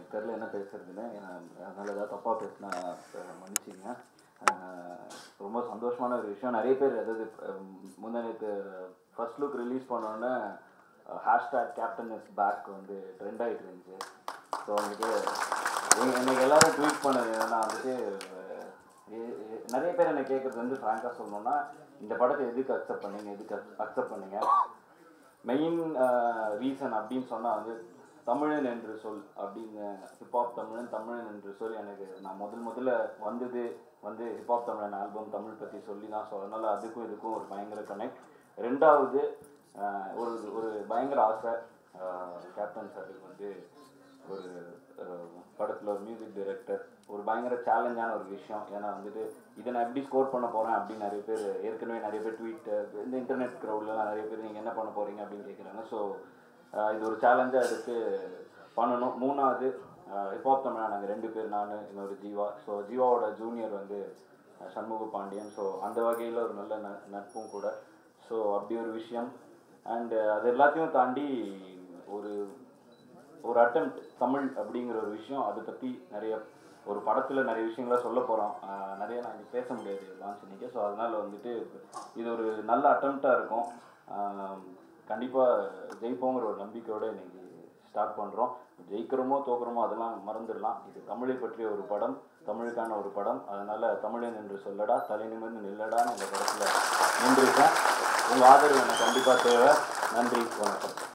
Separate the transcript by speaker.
Speaker 1: தெரில என்ன பேசுறதுன்னு நான் அதனால ஏதாவது தப்பாக பேசினா மன்னிச்சிங்க அஹ் ரொம்ப சந்தோஷமான ஒரு விஷயம் நிறைய பேர் அதாவது முந்தானத்து ஃபர்ஸ்ட் லுக் ரிலீஸ் பண்ணோன்னே ஹேஷ்டேக் கேப்டன் இஸ் பேக் வந்து ட்ரெண்ட் ஆகிட்டு இருந்துச்சு ஸோ வந்துட்டு எ- எனக்கு எல்லாரும் ட்வீட் பண்ணது என்னன்னா வந்துட்டு அஹ், எ- எ- நிறைய பேர் என்ன கேட்குறது வந்து ஃப்ராங்காக சொல்லணும்னா இந்த படத்தை எதுக்கு அக்செப்ட் பண்ணீங்க எதுக்கு அக்செப்ட் பண்ணீங்க மெயின் ரீசன் அப்படின்னு சொன்னால் வந்து தமிழன் என்று சொல் அப்படின்னு ஹிப்ஹாப் தமிழன் தமிழன் என்று சொல் எனக்கு நான் முதல் முதல்ல வந்தது வந்து ஹிப்ஹாப் தமிழன் ஆல்பம் தமிழ் பற்றி சொல்லி தான் ஸோ அதனால் அதுக்கும் இதுக்கும் ஒரு பயங்கர கனெக்ட் ரெண்டாவது ஆஹ் ஒரு ஒரு பயங்கர ஆசை கேப்டன் சாருக்கு வந்து ஒரு படத்தில் ஒரு மியூசிக் டைரக்டர் ஒரு பயங்கர சேலஞ்சான ஒரு விஷயம் ஏன்னா வந்துட்டு இதை நான் எப்படி ஸ்கோர் பண்ண போகிறேன் அப்படின்னு நிறைய பேர் ஏற்கனவே நிறைய பேர் ட்வீட் இந்த இன்டர்நெட் க்ரௌட்லலாம் நிறைய பேர் நீங்கள் என்ன பண்ண போகிறீங்க அப்படின்னு கேட்குறாங்க ஸோ இது ஒரு சேலஞ்சாக எடுத்து பண்ணணும் மூணாவது ஹிப்ஹாப் தமிழா நாங்கள் ரெண்டு பேர் நான் இன்னொரு ஜீவா ஸோ ஜீவாவோட ஜூனியர் வந்து அஹ், சண்முக பாண்டியன் ஸோ அந்த வகையில் ஒரு நல்ல ந நட்பும் கூட ஸோ அப்படி ஒரு விஷயம் அண்டு அது எல்லாத்தையும் தாண்டி ஒரு ஒரு attempt தமிழ் அப்படிங்கிற ஒரு விஷயம் அதை பற்றி நிறைய ஒரு படத்தில் நிறைய விஷயங்களை சொல்ல போகிறோம் நிறைய நான் இங்கே பேச முடியாது லான்ச் இன்னைக்கு ஸோ அதனால் வந்துட்டு இது ஒரு நல்ல அட்டம்ப்டாக இருக்கும் கண்டிப்பாக ஜெயிப்போங்கிற ஒரு நம்பிக்கையோடு இன்னைக்கு ஸ்டார்ட் பண்ணுறோம் ஜெயிக்கிறோமோ தோக்குறோமோ அதெல்லாம் மறந்துடலாம் இது தமிழை பற்றிய ஒரு படம் தமிழுக்கான ஒரு படம் அதனால் தமிழன் என்று சொல்லடா தலை நிமிர்ந்து நில்லடான்னு இந்த படத்தில் நின்றுருக்கேன் உங்கள் ஆதரவு எனக்கு கண்டிப்பாக தேவை நன்றி வணக்கம்